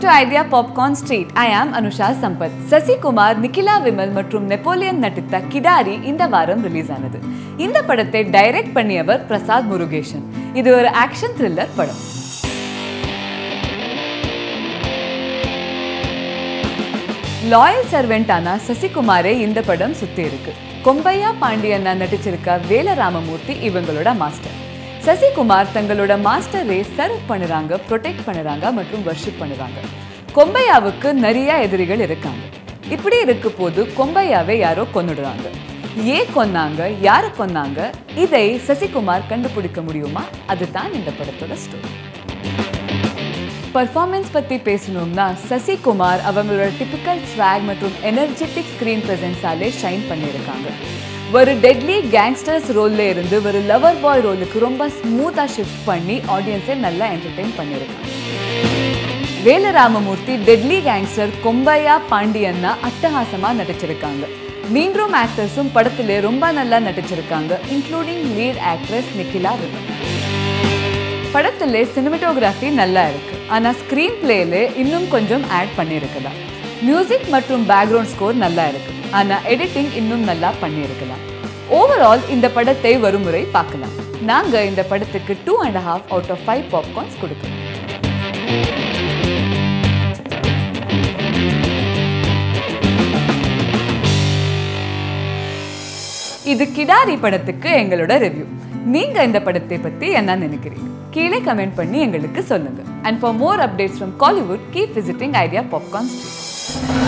to Idea Popcorn Street I am Anusha Sampath Sasikumar Nikhila Vimal மற்றும் Napoleon நடித்த கிடாரி இந்த வாரம் ரிலீஸ் ஆனது இந்த படத்தை டைரக்ட் பண்ணியவர் பிரசாத் முருகேஷன் இது ஒரு ஆக்ஷன் த்ரில்லர் படம் லாயல் சர்வெண்டான சசிகுமாரே இந்த படம் சுத்தி இருக்கு கொம்பையா பாண்டியன்னா நடிச்சிருக்க வேலராமமூர்த்தி இவங்களோட மாஸ்டர் சசிகுமார் தங்களோட மாஸ்டரை சர்வ் பண்ணுறாங்க ப்ரொடெக்ட் பண்ணுறாங்க மற்றும் வர்ஷிப் பண்ணுறாங்க கொம்பையாவுக்கு நிறைய எதிரிகள் இருக்காங்க இப்படி இருக்க போது கொம்பையாவை யாரோ கொன்னுடுறாங்க ஏன் கொன்னாங்க யாரை கொன்னாங்க இதை சசிகுமார் கண்டுபிடிக்க முடியுமா அதுதான் இந்த படத்தோட ஸ்டோரி பர்ஃபார்மன்ஸ் பற்றி பேசணும்னா சசிகுமார் அவங்களோட டிபிக்கல் ஸ்வாக் மற்றும் எனர்ஜெட்டிக் ஸ்க்ரீன் ப்ரெசன்ஸாலே ஷைன் பண்ணியிருக்காங்க ஒரு டெட்லி கேங்ஸ்டர்ஸ் ரோல்ல இருந்து ஒரு லவர் பாய் ரோலுக்கு ரொம்ப ஸ்மூத்தாக ஷிஃப்ட் பண்ணி ஆடியன்ஸை நல்லா என்டர்டெயின் பண்ணியிருக்காங்க வேலராமமூர்த்தி டெட்லி கேங்ஸ்டர் கொம்பையா பாண்டியன்னா அட்டகாசமா நடிச்சிருக்காங்க மீண்டும் ஆக்டர்ஸும் படத்திலே ரொம்ப நல்லா நடிச்சிருக்காங்க including lead actress Nikhila Vimal படத்துல சினிமட்டோகிராஃபி நல்லா இருக்கு ஆனா ஸ்க்ரீன் பிளேல இன்னும் கொஞ்சம் ஆட் பண்ணியிருக்கலாம் மியூசிக் மற்றும் பேக்ரவுண்ட் ஸ்கோர் நல்லா இருக்கு ஆனா எடிட்டிங் இன்னும் நல்லா பண்ணியிருக்கலாம் ஓவரால் இந்த படத்தை ஒருமுறை பார்க்கலாம் நாங்க இந்த படத்துக்கு two and half out of five popcorns கொடுக்கிறோம் இது கிடாரி படத்துக்கு எங்களோட ரிவ்யூ நீங்க இந்த படத்தை பத்தி என்ன நினைக்கிறீங்க கீழே கமெண்ட் பண்ணி எங்களுக்கு சொல்லுங்க and for more updates from Kollywood keep visiting Idea Popcorn street